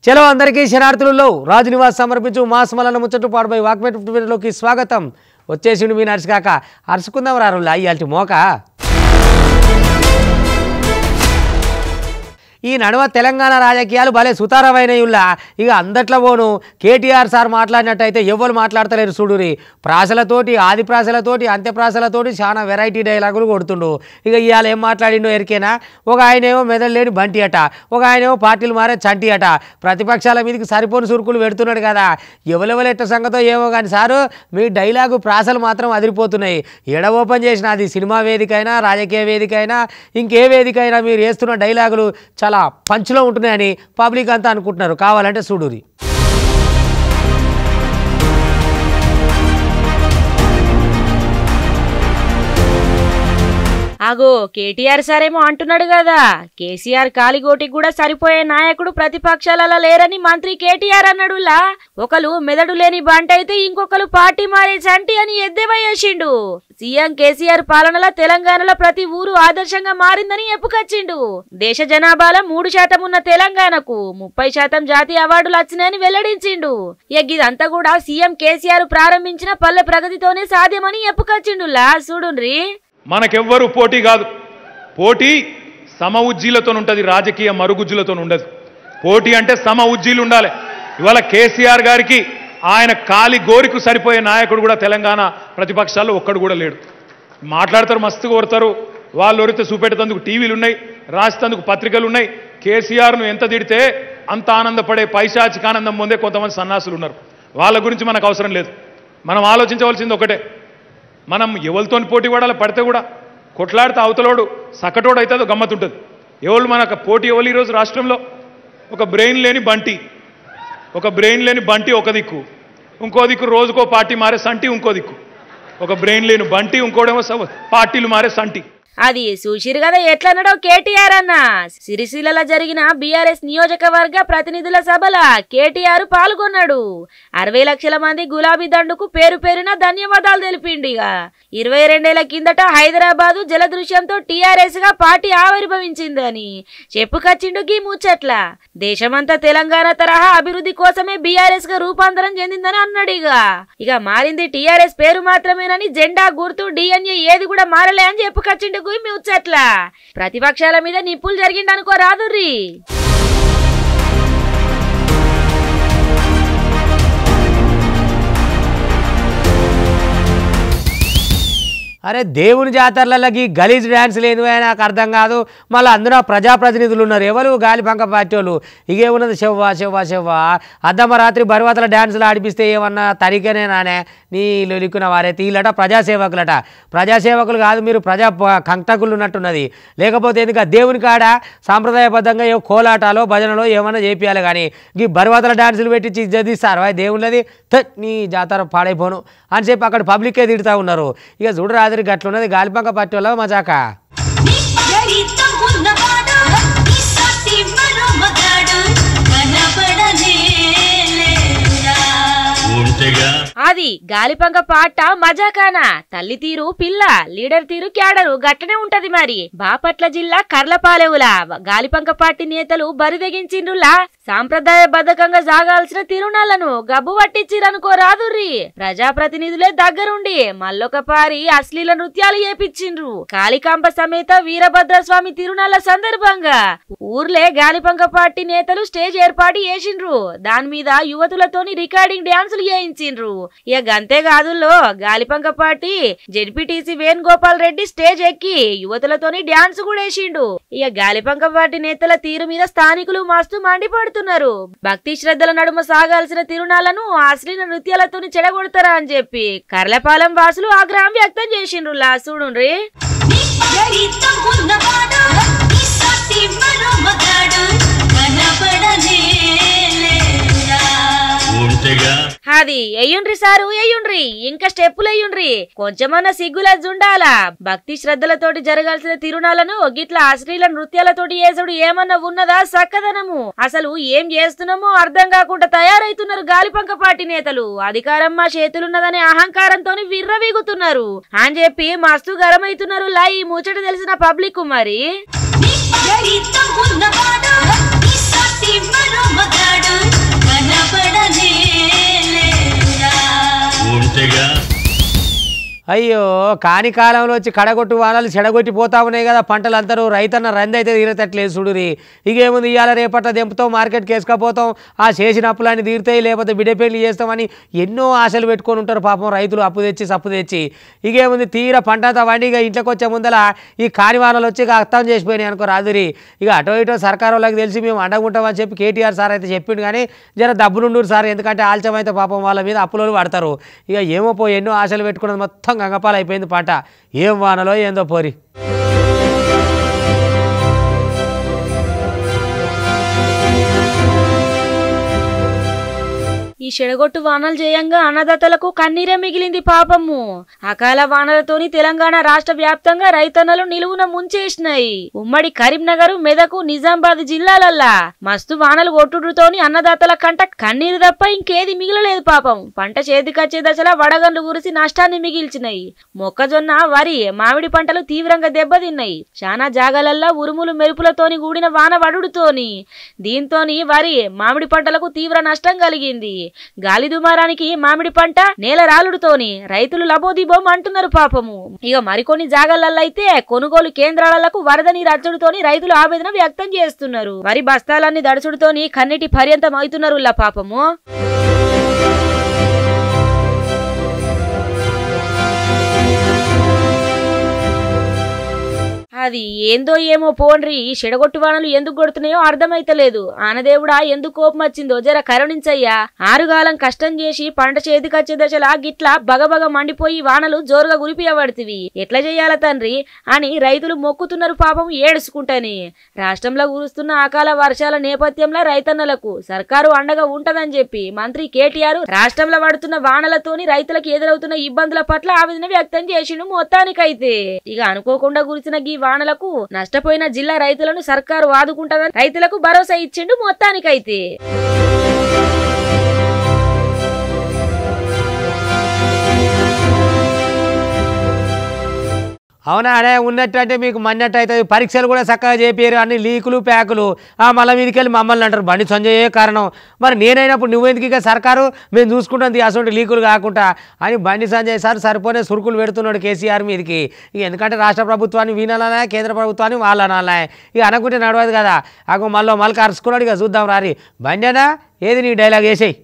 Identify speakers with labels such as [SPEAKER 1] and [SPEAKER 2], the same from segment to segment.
[SPEAKER 1] చలో అందరికీ శనార్థులలో రాజు నివాస్ సమర్పించు మాస్ మలన ముచ్చట్టు పాడుపై వాక్మెట్ లోకి స్వాగతం వచ్చేసిండు మీ నర్సు కాక అరుచుకుందాం రారులా ఇయాల్టి మోక ఈ నడుమ తెలంగాణ రాజకీయాలు భలే సుతారమైనయుల్లా ఇక అందట్లో పోను కేటీఆర్ సార్ మాట్లాడినట్టయితే ఎవ్వరు మాట్లాడతలేరు చూడురి ప్రాసలతోటి ఆది ప్రాసలతోటి అంత్యప్రాసలతోటి చాలా వెరైటీ డైలాగులు కొడుతుండు ఇక ఇవాళ ఏం మాట్లాడిండో ఎరికేనా ఒక ఆయనేమో మెదడు లేని బంటి అట ఒక ఆయనేమో పార్టీలు మారే చంటి అట ప్రతిపక్షాల మీదకి సరిపోని సురుకులు పెడుతున్నాడు కదా ఎవరెవరు ఎట్ట సంగతో ఏమో కానీ సారు మీ డైలాగు ప్రాసలు మాత్రం అదిరిపోతున్నాయి ఎడ ఓపెన్ చేసిన అది సినిమా వేదిక అయినా రాజకీయ వేదిక అయినా ఇంకే వేదిక అయినా మీరు వేస్తున్న డైలాగులు చాలా పంచులో ఉంటున్నాయని పబ్లిక్ అంతా అనుకుంటున్నారు కావాలంటే చూడురి
[SPEAKER 2] అగో కేటీఆర్ సారేమో అంటున్నాడు కదా కేసీఆర్ కాలిగోటికి కూడా సరిపోయే నాయకుడు ప్రతిపక్షాలలో లేరని మంత్రి కేటీఆర్ అన్నాడులా ఒకరు మెదడు లేని బంట అయితే ఇంకొకరు పార్టీ మారే చంటి అని ఎద్దేవా చేసిండు సీఎం కేసీఆర్ పాలనలో తెలంగాణలో ప్రతి ఊరు ఆదర్శంగా మారిందని ఎప్పుకొచ్చిండు దేశ జనాభాలో మూడు శాతం ఉన్న తెలంగాణకు ముప్పై శాతం జాతీయ అవార్డులు వచ్చినాయని వెల్లడించిండు ఇక ఇదంతా కూడా సీఎం కేసీఆర్ ప్రారంభించిన పల్లె ప్రగతితోనే సాధ్యమని ఎప్పుకొచ్చిండులా చూడుండ్రి
[SPEAKER 3] మనకెవ్వరు పోటీ కాదు పోటీ సమ ఉజ్జీలతో ఉంటుంది రాజకీయ మరుగుజ్జులతో ఉండదు పోటీ అంటే సమ ఉజ్జీలు ఉండాలి ఇవాళ కేసీఆర్ గారికి ఆయన కాలి గోరికు సరిపోయే నాయకుడు కూడా తెలంగాణ ప్రతిపక్షాల్లో ఒక్కడు కూడా లేడు మాట్లాడతారు మస్తు కోరుతారు వాళ్ళు ఒరితే చూపెట్టేందుకు టీవీలు ఉన్నాయి రాసేందుకు పత్రికలు ఉన్నాయి కేసీఆర్ను ఎంత తిడితే అంత ఆనందపడే పైశాచిక ఆనందం పొందే కొంతమంది సన్నాసులు ఉన్నారు వాళ్ళ గురించి మనకు అవసరం లేదు మనం ఆలోచించవలసింది ఒకటే మనం ఎవరితో పోటీ పడాలి పడితే కూడా కొట్లాడితే అవతలోడు సకటోడు అవుతుందో గమ్మతుంటుంది ఎవరు మనకు పోటీ ఎవరు ఈరోజు రాష్ట్రంలో ఒక బ్రెయిన్ లేని బంటి ఒక బ్రెయిన్ లేని బంటి ఒక దిక్కు ఇంకో దిక్కు రోజుకో పార్టీ మారే సంటి ఇంకో దిక్కు ఒక బ్రెయిన్ లేని బంటి ఇంకోడేమో సవ- పార్టీలు మారే సంటి
[SPEAKER 2] అది చూసిరు కదా ఎట్లన్నాడో కేటీఆర్ అన్న సిరిసిల్లలో జరిగిన బీఆర్ఎస్ నియోజకవర్గ ప్రతినిధుల సభల కేటీఆర్ పాల్గొన్నాడు అరవై లక్షల మంది గులాబీ దండుకు పేరు పేరున ధన్యవాదాలు తెలిపిండిగా ఇరవై రెండేళ్ల కిందట హైదరాబాదు జలదృశ్యంతో టీఆర్ఎస్ గా పార్టీ ఆవిర్భవించిందని చెప్పుకొచ్చిండు గీ ముచ్చట్ల దేశమంతా తెలంగాణ తరహా అభివృద్ధి కోసమే బీఆర్ఎస్ గా రూపాంతరం చెందిందని అన్నాడు ఇక ఇక మారింది టీఆర్ఎస్ పేరు మాత్రమేనని జెండా గుర్తు డిఎన్ఏ ఏది కూడా మారలే అని చెప్పుకొచ్చిండు గుయి ముచ్చట్ల ప్రతిపక్షాల మీద నిప్పులు జరిగిండనుకో రాదుర్రి
[SPEAKER 1] అరే దేవుని జాతరలకి గలీజ్ డ్యాన్స్ లేదు అని నాకు అర్థం కాదు మళ్ళీ అందులో ప్రజాప్రతినిధులు ఉన్నారు ఎవరు గాలి పంక పార్టీ వాళ్ళు ఇగేమున్నది చెవ్వా చెవ్వా చెవ్వా అద్దమ్మ రాత్రి బరువతల డ్యాన్సులు ఆడిపిస్తే ఏమన్నా తరికనే నానే నీ లొలిక్కున వారే తీలట ప్రజాసేవకులట ప్రజాసేవకులు కాదు మీరు ప్రజా ప- కంటకులు ఉన్నట్టున్నది లేకపోతే ఎందుకు దేవుని కాడ సాంప్రదాయబద్ధంగా ఏ కోలాటాలో భజనలో ఏమన్నా చేపియాలి కానీ ఈ బరువతల డ్యాన్సులు పెట్టి జదిస్తారు అది దేవుళ్ళది థ, నీ జాతర పాడైపోను అని చెప్పి అక్కడ పబ్లిక్కే తిడుతూ ఉన్నారు ఇక చూడు రాత్రి గట్లున్నది గాలిపంక పట్టి వాళ్ళ మజాక
[SPEAKER 4] గణితం ఉన్నవాడు ఈసాటి మరో మగాడు కనపడనే లేరా
[SPEAKER 5] ఉంటేగా
[SPEAKER 2] అది గాలిపంక పాట మజాకానా తల్లి తీరు పిల్ల లీడర్ తీరు క్యాడరు గట్లనే ఉంటది మరి బాపట్ల జిల్లా కర్లపాలెవుల గాలిపంక పార్టీ నేతలు బరిదెగించిండ్రులా సాంప్రదాయ బద్ధకంగా సాగాల్సిన తిరునాళ్లను గబ్బు పట్టించిరనుకో రాదుర్రి ప్రజాప్రతినిధులే దగ్గరుండి మల్లొక పారి అశ్లీల నృత్యాలు చేపించిండ్రు కాళికాంబ సమేత వీరభద్ర స్వామి తిరునాళ్ల సందర్భంగా ఊర్లే గాలిపంక పార్టీ నేతలు స్టేజ్ ఏర్పాటు చేసిండ్రు దాని మీద యువతులతోని రికార్డింగ్ డ్యాన్సులు చేయించిండ్రు ఇక గంతే కాదుల్లో గాలిపంక party ZPTC Venugopal Reddy stage ఎక్కి యువతులతోని డ్యాన్స్ కూడా వేసిండు ఇక గాలిపంక పార్టీ నేతల తీరు మీద స్థానికులు మస్తు మండిపడుతున్నారు భక్తి శ్రద్ధల నడుమ సాగాల్సిన తిరునాళ్లను అశ్లీల నృత్యాలతోని చెడగొడతారా అని చెప్పి కర్లపాలెం వాసులు ఆగ్రహం వ్యక్తం చేసిండ్రు లా చూడుండ్రి
[SPEAKER 4] గణితం ఉన్నవాడు ఈసాటి మరో మగాడు కనపడనే లేరా
[SPEAKER 5] ఉంటేగా
[SPEAKER 2] అది ఎయ్యుండ్రి సారు ఎయ్యుండ్రి ఇంకా స్టెప్పులు ఎయ్యుండ్రి కొంచెమన్నా సిగ్గులా జుండాలా భక్తి శ్రద్ధలతోటి జరగాల్సిన తిరునాలను గిట్ల అశ్లీల నృత్యాలతోటి చేసుడు ఏమన్నా ఉన్నదా సక్కదనము అసలు ఏం చేస్తున్నామో అర్థం కాకుండా తయారైతున్నారు గాలిపంక పార్టీ నేతలు అధికారం మా చేతులున్నదనే అహంకారంతో విర్రవీగుతున్నారు అని చెప్పి మస్తు గరమైతున్నారు లా ఈ ముచ్చట తెలిసిన పబ్లిక్ మరి
[SPEAKER 4] గణితం ఉన్నవాడు ఈసాటి మరో మగాడు
[SPEAKER 5] ఉంటేగా
[SPEAKER 1] అయ్యో కాని కాలంలో వచ్చి కడగొట్టు వానాలు చెడగొట్టి పోతా ఉన్నాయి కదా పంటలు అందరూ రైతన్న రంది అయితే తీరతట్లేదు చూడురి ఇక ఏముంది ఇవాళ రేపట్ల దెంపుతాం మార్కెట్కి వేసుకపోతాం ఆ చేసిన అప్పులన్నీ తీరుతాయి లేకపోతే బిడ్డ పెళ్లి చేస్తామని ఎన్నో ఆశలు పెట్టుకొని ఉంటారు పాపం రైతులు అప్పు తెచ్చి సప్పు తెచ్చి ఇక ఏముంది తీర పంట అంతా వండి ఇక ఇంట్లోకి వచ్చే ముందల ఈ కాని వానలు వచ్చి ఇక అర్థం చేసిపోయినాయి అనుకో రాదురి ఇక అటో ఇటో సర్కారు వాళ్ళకి తెలిసి మేము అండగుంటామని చెప్పి కేటీఆర్ సార్ అయితే చెప్పిండు కానీ జర డబ్బులుండరు సార్ ఎందుకంటే ఆల్చం అయితే పాపం వాళ్ళ మీద అప్పులు పడతారు ఇక ఏమో పో ఎన్నో ఆశలు పెట్టుకున్నది మొత్తం గంగపాలు అయిపోయింది పంట ఏం వానలో ఏందో పోరి
[SPEAKER 2] ఈ చెడగొట్టు వానలు చేయంగా అన్నదాతలకు కన్నీరే మిగిలింది పాపము అకాల వానలతోని తెలంగాణ రాష్ట్ర వ్యాప్తంగా రైతన్నలు నిలువున ముంచేసినాయి ఉమ్మడి కరీంనగర్ మెదకు నిజామాబాద్ జిల్లాలల్లా మస్తు వానలు కొట్టుడుతోని అన్నదాతల కంట కన్నీరు తప్ప ఇంకేది మిగిలలేదు పాపం పంట చేతికొచ్చే దశలో వడగండ్లు కురిసి నష్టాన్ని మిగిల్చినాయి మొక్కజొన్న వరి మామిడి పంటలు తీవ్రంగా దెబ్బతిన్నాయి చాలా జాగాలల్లా ఉరుములు మెరుపులతోని కూడిన వాన వడుడుతోని దీంతోని వరి మామిడి పంటలకు తీవ్ర నష్టం కలిగింది గాలి దుమారానికి మామిడి పంట నేల రాలుడుతోని రైతులు లబోదిబోం అంటున్నారు పాపము ఇక మరికొన్ని జాగాలల్లో అయితే కొనుగోలు కేంద్రాలకు వరద నీరు అచ్చుడుతోని రైతులు ఆవేదన వ్యక్తం చేస్తున్నారు వరి బస్తాలన్నీ దడుచుడుతోని కన్నీటి పర్యంతం అవుతున్నారు లా పాపము అది ఏందో ఏమో పోండ్రి ఈ చెడగొట్టు వానలు ఎందుకు కొడుతున్నాయో అర్థమైతలేదు ఆనదేవుడా ఎందుకు కోపం వచ్చిందో జర కరుణించయ్యా ఆరుగాలం కష్టం చేసి పంట చేతికొచ్చే దశలా గిట్లా బగబగ మండిపోయి వానలు జోరుగా గురిపియబడుతుంది ఎట్లా చెయ్యాల తండ్రి అని రైతులు మొక్కుతున్నారు పాపం ఏడుచుకుంటని రాష్ట్రంలో కురుస్తున్న అకాల వర్షాల నేపథ్యంలో రైతన్నలకు సర్కారు అండగా ఉంటదని చెప్పి మంత్రి కేటీఆర్ రాష్ట్రంలో పడుతున్న వానలతోని రైతులకు ఎదురవుతున్న ఇబ్బందుల పట్ల ఆవేదన వ్యక్తం చేసిండు మొత్తానికైతే ఇక అనుకోకుండా కురిసిన గీ వానలకు నష్టపోయిన జిల్లా రైతులను సర్కారు ఆదుకుంటదని రైతులకు భరోసా ఇచ్చిండు మొత్తానికైతే
[SPEAKER 1] అవునా అనే ఉన్నట్టు అంటే మీకు మన్నట్టు అవుతుంది పరీక్షలు కూడా చక్కగా చేపారు అన్ని లీకులు ప్యాకులు ఆ మళ్ళీ మీదకి వెళ్ళి మమ్మల్ని అంటారు బండి సంజయే కారణం మరి నేనైనప్పుడు నువ్వెందుకు ఇక సర్కారు మేము చూసుకుంటుంది అసలు లీకులు కాకుండా అని బండి సంజయ్ సార్ సరిపోనే సురుకులు పెడుతున్నాడు కేసీఆర్ మీదకి ఇక ఎందుకంటే రాష్ట్ర ప్రభుత్వాన్ని వినాలనా కేంద్ర ప్రభుత్వాన్ని వాళ్ళనాలనా ఇక అనుకుంటే నడవదు కదా అగో మళ్ళీ మళ్ళీ అరుచుకున్నాడు ఇక చూద్దాం రారి బండేనా ఏది నీ డైలాగ్ వేసేయి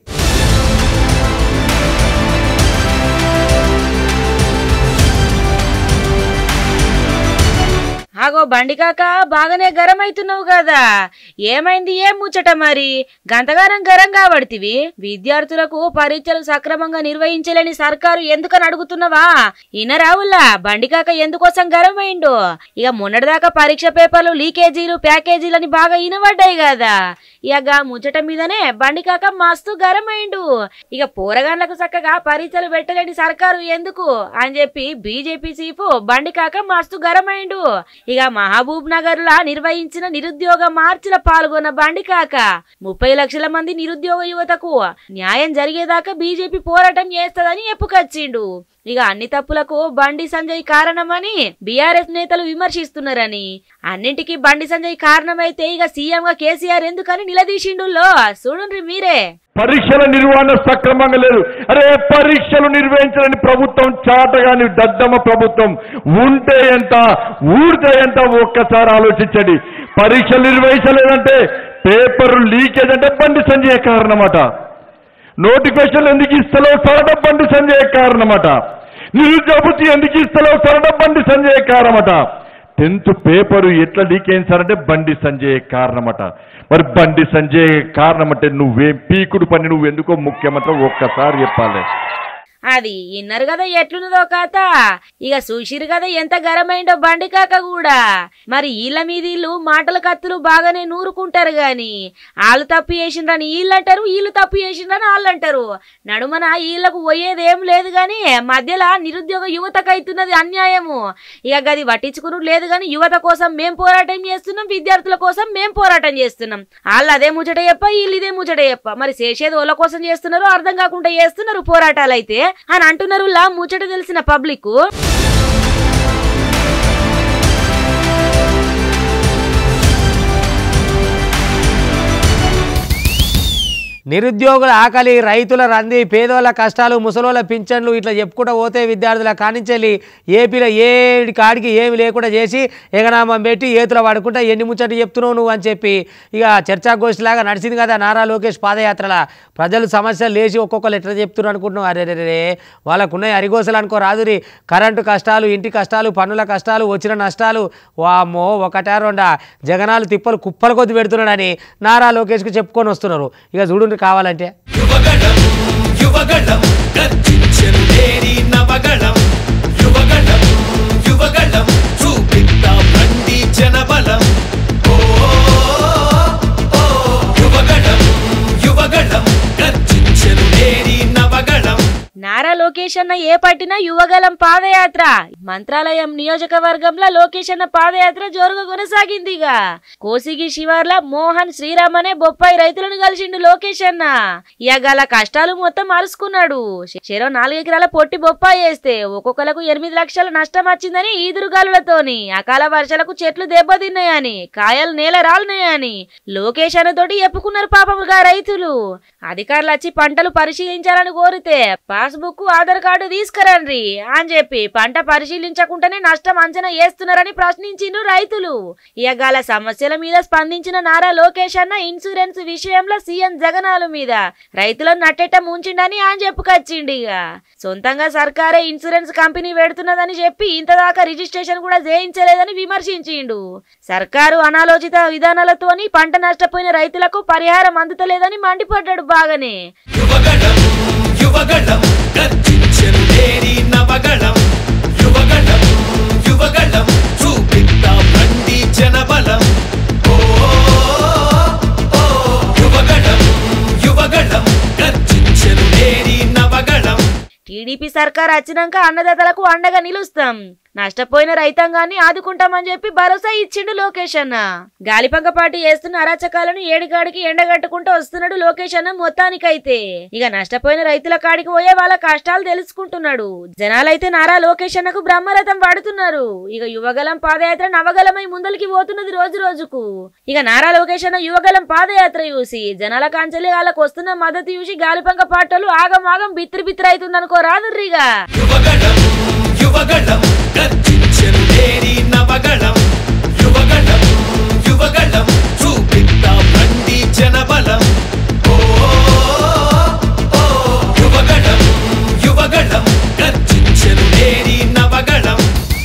[SPEAKER 2] ఆగో బండి కాక బాగానే గరం అవుతున్నావు కదా ఏమైంది ఏం ముచ్చట మరి గంతగానం గరం కాబడితివి విద్యార్థులకు పరీక్షలు సక్రమంగా నిర్వహించలేని సర్కారు ఎందుకని అడుగుతున్నావా ఇనరావుల్లా బండి కాక ఎందుకోసం గరం అయిండు ఇక మొన్నటిదాకా పరీక్ష పేపర్లు లీకేజీలు ప్యాకేజీలని బాగా ఇనబడ్డాయి కదా ఇక ముచ్చట మీదనే బండి కాక మస్తు గరం అయిండు ఇక పోరగాన్లకు చక్కగా పరీక్షలు పెట్టలేని సర్కారు ఎందుకు అని చెప్పి బీజేపీ చీఫ్ బండి కాక మస్తు గరం అయిండు ఇక మహబూబ్ నగర్ లా నిర్వహించిన నిరుద్యోగ మార్చిల పాల్గొన్న బండి కాక ముప్పై లక్షల మంది నిరుద్యోగ యువతకు న్యాయం జరిగేదాకా బీజేపీ పోరాటం చేస్తదని ఎప్పుకొచ్చిండు ఇక అన్ని తప్పులకు బండి సంజయ్ కారణమని బీఆర్ఎస్ నేతలు విమర్శిస్తున్నారని అన్నింటికి బండి సంజయ్ కారణమైతే ఇక సీఎం గా కేసీఆర్ ఎందుకని నిలదీసిండుల్లో చూడండి మీరే
[SPEAKER 6] పరీక్షల నిర్వహణ సక్రమంగా లేదు అరే పరీక్షలు నిర్వహించాలని ప్రభుత్వం చాటగాని దద్దమ్మ ప్రభుత్వం ఉంటే ఎంత ఊడితే ఎంత ఒక్కసారి ఆలోచించండి పరీక్షలు నిర్వహించలేదంటే పేపర్ లీకేజ్ అంటే బండి సంజయ్ కారణమట నోటిఫికేషన్లు ఎందుకు ఇస్తలో సరడ బండి సంజయ్ కారణమట నిరుద్యోగతి ఎందుకు ఇస్తలో సరడ బండి సంజయ్ కారణమట టెన్త్ పేపరు ఎట్లా లీక్ అయింది బండి సంజయ్ కారణమట మరి బండి సంజయ్ కారణం అంటే నువ్వేం పీకుడు పని నువ్వు ఎందుకో ముఖ్యమంత్రి ఒక్కసారి చెప్పాలి
[SPEAKER 2] అది ఇన్నరు కదా ఎట్లున్నదో కాత ఇక చూసిరు కదా ఎంత గరమైండో బండి కాక కూడా మరి వీళ్ళ మీద వీళ్ళు మాటల కత్తులు బాగానే నూరుకుంటారు గాని వాళ్ళు తప్పు చేసిండ్రని వీళ్ళు అంటారు వీళ్ళు తప్పు చేసిండ్రని వాళ్ళు అంటారు నడుమన వీళ్ళకు పోయేది ఏం లేదు గాని మధ్యలో నిరుద్యోగ యువతకు అవుతున్నది అన్యాయము ఇక గది పట్టించుకుని లేదు గాని యువత కోసం మేం పోరాటం చేస్తున్నాం విద్యార్థుల కోసం మేం పోరాటం చేస్తున్నాం వాళ్ళు అదే ముచ్చట చెప్ప వీళ్ళు ఇదే ముచ్చట చెప్ప మరి చేసేది వాళ్ళ కోసం చేస్తున్నారో అర్థం కాకుండా చేస్తున్నారు పోరాటాలు అయితే అని అంటున్నారు లా ముచ్చట తెలిసిన పబ్లిక్
[SPEAKER 1] నిరుద్యోగుల ఆకలి రైతుల రంది పేదోళ్ళ కష్టాలు ముసలోళ్ళ పింఛన్లు ఇట్లా చెప్పుకుంటూ పోతే విద్యార్థుల కానించెల్లి ఏపీలో ఏడి కాడికి ఏమి లేకుండా చేసి ఎగనామం పెట్టి ఏతుల పడుకుంటా ఎన్ని ముచ్చట చెప్తున్నావు నువ్వు అని చెప్పి ఇక చర్చాగోష్ఠిలాగా నడిచింది కదా నారా లోకేష్ పాదయాత్రల ప్రజలు సమస్యలు లేచి ఒక్కొక్కరు ఎట్లా చెప్తున్నారు అనుకుంటున్నావు అరే రే రే వాళ్ళకున్నాయి అరిగోసలు అనుకో రాదురి కరెంటు కష్టాలు ఇంటి కష్టాలు పన్నుల కష్టాలు వచ్చిన నష్టాలు వామ్మో ఒకటా రెండా జగనాలు తిప్పలు కుప్పలు కొద్ది పెడుతున్నాడని నారా లోకేష్కి చెప్పుకొని వస్తున్నారు ఇక చూడండి కావాలంటే
[SPEAKER 7] యువగణం యువగణం గర్జించెను లేని నవగణం యువగణం యువగణం చూపిద్దాం రండి జనబలం ఓ ఓ, యువగణం యువగణం గర్జించెను లేని నవగణం
[SPEAKER 2] నారా లోకేష్ అన్న ఏ పట్టిన యువగలం పాదయాత్ర మంత్రాలయం నియోజకవర్గంలో లోకేష్ అన్న పాదయాత్ర జోరుగా కొనసాగిందిగా కోసిగి శివార్ల మోహన్ శ్రీరామ్ అనే బొప్పాయి రైతులను కలిసిండు లోకేష్ అన్న ఇయగాల కష్టాలు మొత్తం అరుసుకున్నాడు చెరో నాలుగు ఎకరాల పొట్టి బొప్పాయి వేస్తే ఒక్కొక్కలకు ఎనిమిది లక్షల నష్టం వచ్చిందని ఈదురుగాలులతోని అకాల వర్షాలకు చెట్లు దెబ్బతిన్నాయని కాయలు నేల రాలున్నాయని లోకేష్ అన్నతోటి చెప్పుకున్నారు పాపముగా రైతులు అధికారులు వచ్చి పంటలు పరిశీలించాలని కోరితే పాస్బుక్ ఆధార్ కార్డు తీసుకురండి అని చెప్పి పంట పరిశీలించకుండానే నష్టం అంచనా వేస్తున్నారని ప్రశ్నించిండ్రు రైతులు ఇయగాల సమస్యల మీద స్పందించిన నారా లోకేష్ అన్న ఇన్సూరెన్స్ విషయంలో సీఎం జగనాల మీద రైతులను నట్టేట ముంచిండని ఆయన చెప్పుకొచ్చిండు ఇక సొంతంగా సర్కారే ఇన్సూరెన్స్ కంపెనీ పెడుతున్నదని చెప్పి ఇంతదాకా రిజిస్ట్రేషన్ కూడా చేయించలేదని విమర్శించిండు సర్కారు అనాలోచిత విధానాలతోని పంట నష్టపోయిన రైతులకు పరిహారం అందుతలేదని మండిపడ్డాడు బాగానే
[SPEAKER 7] యువగణం యువగణం గర్జించెను లేని నవగణం యువగణం యువగణం చూపిద్దాం రండి జనబలం ఓ ఓ, యువగణం యువగణం గర్జించెను లేని నవగణం
[SPEAKER 2] టీడీపీ సర్కార్ వచ్చినాక అన్నదాతలకు అండగా నిలుస్తాం నష్టపోయిన రైతాంగాన్ని ఆదుకుంటామని చెప్పి భరోసా ఇచ్చిండు లోకేష్ అన్న గాలిపంక పార్టీ చేస్తున్న అరాచకాలను ఏడిగాడికి ఎండగట్టుకుంటూ వస్తున్నాడు లోకేష్ అన్న మొత్తానికైతే ఇక నష్టపోయిన రైతుల కాడికి పోయే వాళ్ళ కష్టాలు తెలుసుకుంటున్నాడు జనాలైతే నారా లోకేష్ అన్నకు బ్రహ్మరథం వాడుతున్నారు ఇక యువగలం పాదయాత్ర నవగలమై ముందలికి పోతున్నది రోజు రోజుకు ఇక నారా లోకేష్ అన్న యువగలం పాదయాత్ర చూసి జనాల కాంచెలి వాళ్ళకు వస్తున్న మద్దతు చూసి గాలిపంక పాటలు ఆగం ఆగం బిత్తిరి బిత్తిరి అవుతుందనుకో రాదుర్రిగా
[SPEAKER 7] యువగణం యువగణం గర్జించెను లేని నవగణం యువగణం యువగణం చూపిద్దాం రండి జనబలం ఓ ఓ, యువగణం యువగణం గర్జించెను లేని నవగణం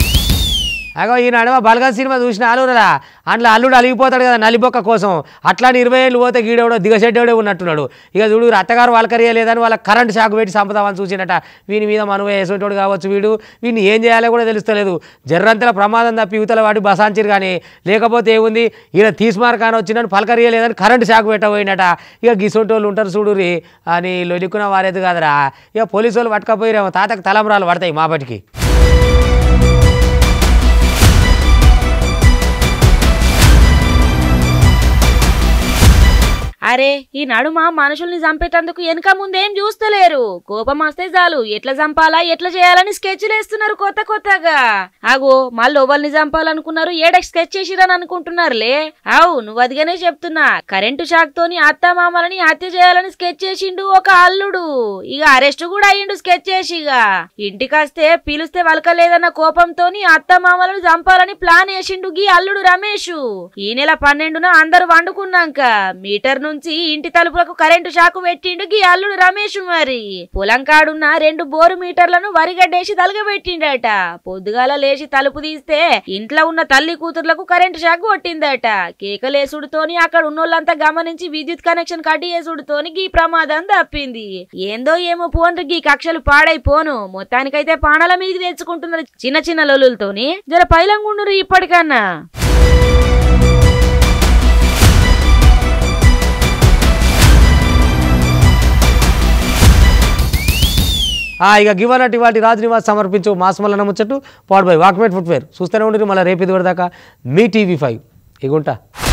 [SPEAKER 1] అగో ఈ నడమ బలగా సినిమా చూసిన అల్లురా అందులో అల్లుడు అలిగిపోతాడు కదా నలిబొక్క కోసం అట్లా ఇరవై ఏళ్ళు పోతే గీడెవడో దిగసెడ్డోడే ఉన్నట్టున్నాడు ఇక చూడు అత్తగారు వాళ్ళకరియలేదని వాళ్ళ కరెంట్ షాక్ పెట్టి సంపదామని చూసినట వీని మీద మనవ వేసేటోడు కావచ్చు వీడు వీడిని ఏం చేయాలో కూడా తెలుస్తలేదు జర్రంతల ప్రమాదం తప్పి యువతల వాడి బసాంచిరు కానీ లేకపోతే ఏముంది ఈయన తీసుమార్ కానీ వచ్చిందని పలకరియలేదని కరెంట్ షాక్ పెట్టబోయినట ఇక గిసొంటోళ్ళు ఉంటారు చూడురి అని లొలిక్కున వారేది కాదురా ఇక పోలీసు వాళ్ళు పట్టుకపోయిరేమో తాతకు తలంబరాలు పడతాయి మా బటికి
[SPEAKER 2] అరే ఈ నడుమ మనుషుల్ని చంపేటందుకు వెనక ముందేం చూస్తలేరు కోపం వస్తే చాలు ఎట్లా చంపాలా ఎట్లా చేయాలని స్కెచ్లు వేస్తున్నారు కొత్త కొత్తగా ఆగో మళ్ళీ ఓవల్ని చంపాలనుకున్నారు ఏడ స్కెచ్ చేసిరని అనుకుంటున్నారులే అవు నువ్వు అదిగానే చెప్తున్నా కరెంటు షాక్ తోని అత్త మామలని హత్య చేయాలని స్కెచ్ చేసిండు ఒక అల్లుడు ఇక అరెస్ట్ కూడా అయ్యిండు స్కెచ్ చేసి ఇక ఇంటికొస్తే పిలిస్తే వలకలేదన్న కోపంతోని అత్త మామలను చంపాలని ప్లాన్ వేసిండు గీ అల్లుడు రమేష్ ఈ నెల పన్నెండున అందరు వండుకున్నాక మీటర్ నుంచి ఇంటి తలుపులకు కరెంటు షాకు పెట్టిండు గీ అల్లుడు రమేష్ మరి పొలం కాడున్న రెండు బోరు మీటర్లను వరిగడ్డేసి తలగబెట్టిండట పొద్దుగాల లేచి తలుపు తీస్తే ఇంట్లో ఉన్న తల్లి కూతుర్లకు కరెంటు షాక్ కొట్టిందట కేకలేసుడుతోని అక్కడ ఉన్నోళ్ళంతా గమనించి విద్యుత్ కనెక్షన్ కట్టి చేసుడుతోని గీ ప్రమాదం తప్పింది ఏందో ఏమో పోన్రి గీ కక్షలు పాడైపోను మొత్తానికైతే పానాల మీదకి తెచ్చుకుంటున్నారు చిన్న చిన్న లొలులతోని జర పైలంగుండురు ఇప్పటికన్నా
[SPEAKER 1] ఆ, ఇక గివనటి వాటి రాజనివాస్ సమర్పించు మాస్మల్ల ముచ్చట్టు పాడు బై వాక్మేట్ ఫుట్వేర్ చూస్తూనే ఉండి మళ్ళీ రేపు ఇది దాకా మీ టీవీ ఫైవ్ ఇగుంటా